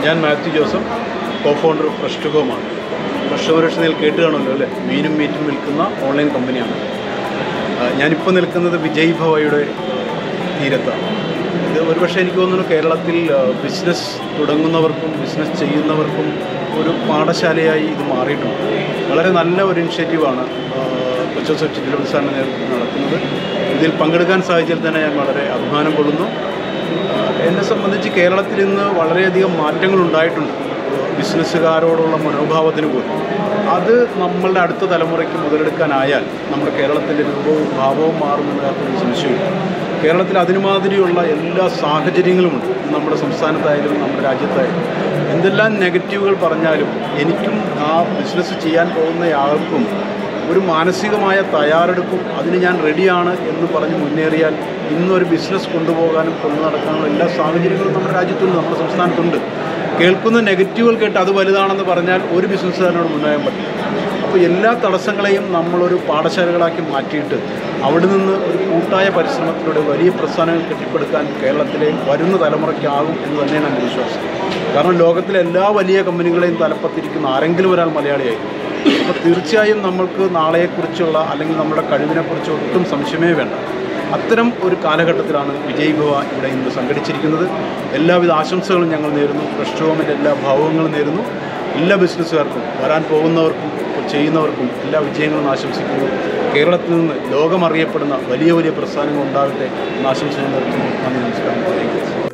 ഞാൻ Mathew Joseph co founder fresh to ഹോമാണ് fresh സുരക്ഷ നിങ്ങൾ കേട്ട് കാണുമല്ലോ അല്ലേ മീനും മീറ്റും വിൽക്കുന്ന ഓൺലൈൻ കമ്പനിയാണ് ആ, ഞാനിപ്പോൾ നിൽക്കുന്നത് വിജയ് ഭവയുടെ തീരത്താണ് ഇത് ഒരുപക്ഷെ എനിക്ക് തോന്നുന്നു കേരളത്തിൽ ബിസിനസ് തുടങ്ങുന്നവർക്കും ബിസിനസ് ചെയ്യുന്നവർക്കും ഒരു പാഠശാലയായി ഇത് മാറിയിട്ടുണ്ട് വളരെ നല്ല ഒരു ഇനിഷ്യേറ്റീവാണ് കൊച്ചോസഫ് ചിറ്റിലപ്പള്ളി സാറിൻ്റെ നേതൃത്വത്തിൽ നടക്കുന്നത് ഇതിൽ പങ്കെടുക്കാൻ സാധിച്ചതിൽ തന്നെ ഞാൻ വളരെ അഭിമാനം കൊള്ളുന്നു ആഹ് എന്നെ സംബന്ധിച്ച് കേരളത്തിൽ ഇന്ന് വളരെയധികം മാറ്റങ്ങൾ ഉണ്ടായിട്ടുണ്ട് ബിസിനസ്സുകാരോടുള്ള മനോഭാവത്തിന് പോലും അത് നമ്മളുടെ അടുത്ത തലമുറയ്ക്ക് മുതലെടുക്കാനായാൽ നമ്മുടെ കേരളത്തിൻ്റെ രൂപവും ഭാവവും മാറുമെന്ന കാര്യത്തിൽ സംശയമില്ല കേരളത്തിൽ അതിനുമാതിരിയുള്ള എല്ലാ സാഹചര്യങ്ങളുമുണ്ട് നമ്മുടെ സംസ്ഥാനത്തായാലും നമ്മുടെ രാജ്യത്തായാലും എന്തെല്ലാം നെഗറ്റീവുകൾ പറഞ്ഞാലും എനിക്കും ആ ബിസിനസ് ചെയ്യാൻ പോകുന്നയാൾക്കും ഒരു മാനസികമായ തയ്യാറെടുപ്പും അതിന് ഞാൻ റെഡിയാണ് എന്ന് പറഞ്ഞ് മുന്നേറിയാൽ ഇന്നൊരു ബിസിനസ് കൊണ്ടുപോകാനും കൊണ്ടു നടക്കാനുള്ള എല്ലാ സാഹചര്യങ്ങളും നമ്മുടെ രാജ്യത്തുണ്ട് നമ്മുടെ സംസ്ഥാനത്തുണ്ട് കേൾക്കുന്ന നെഗറ്റീവുകൾ കേട്ട് അത് വലുതാണെന്ന് പറഞ്ഞാൽ ഒരു ബിസിനസ്സുകാരനോട് മുന്നേറാൻ പറ്റില്ല അപ്പോൾ എല്ലാ തടസ്സങ്ങളെയും നമ്മളൊരു പാഠശാലകളാക്കി മാറ്റിയിട്ട് അവിടെ നിന്ന് ഒരു കൂട്ടായ പരിശ്രമത്തിലൂടെ വലിയ പ്രസ്ഥാനങ്ങൾ കെട്ടിപ്പടുക്കാൻ കേരളത്തിലെ വരുന്ന തലമുറയ്ക്കാകും എന്ന് തന്നെയാണ് എൻ്റെ വിശ്വാസം കാരണം ലോകത്തിലെ എല്ലാ വലിയ കമ്പനികളെയും തലപ്പത്തിരിക്കുന്ന ആരെങ്കിലും ഒരാൾ മലയാളിയായിരിക്കും അപ്പോൾ തീർച്ചയായും നമ്മൾക്ക് നാളെയെക്കുറിച്ചുള്ള അല്ലെങ്കിൽ നമ്മുടെ കഴിവിനെക്കുറിച്ച് ഒട്ടും സംശയമേ വേണ്ട അത്തരം ഒരു കാലഘട്ടത്തിലാണ് വിജയ് ഭവ ഇവിടെ ഇന്ന് സംഘടിച്ചിരിക്കുന്നത് എല്ലാവിധ ആശംസകളും ഞങ്ങൾ നേരുന്നു ഫ്രഷ് ഹോമിൻ്റെ എല്ലാ ഭാവങ്ങളും നേരുന്നു എല്ലാ ബിസിനസ്സുകാർക്കും വരാൻ പോകുന്നവർക്കും ഇപ്പോൾ ചെയ്യുന്നവർക്കും എല്ലാ വിജയങ്ങളും ആശംസിക്കുന്നു കേരളത്തിൽ നിന്ന് ലോകമറിയപ്പെടുന്ന വലിയ വലിയ പ്രസ്ഥാനങ്ങൾ ഉണ്ടാകട്ടെ എന്ന് ആശംസകൾ നേർക്കുന്നു നന്ദി നമസ്കാരം താങ്ക് യു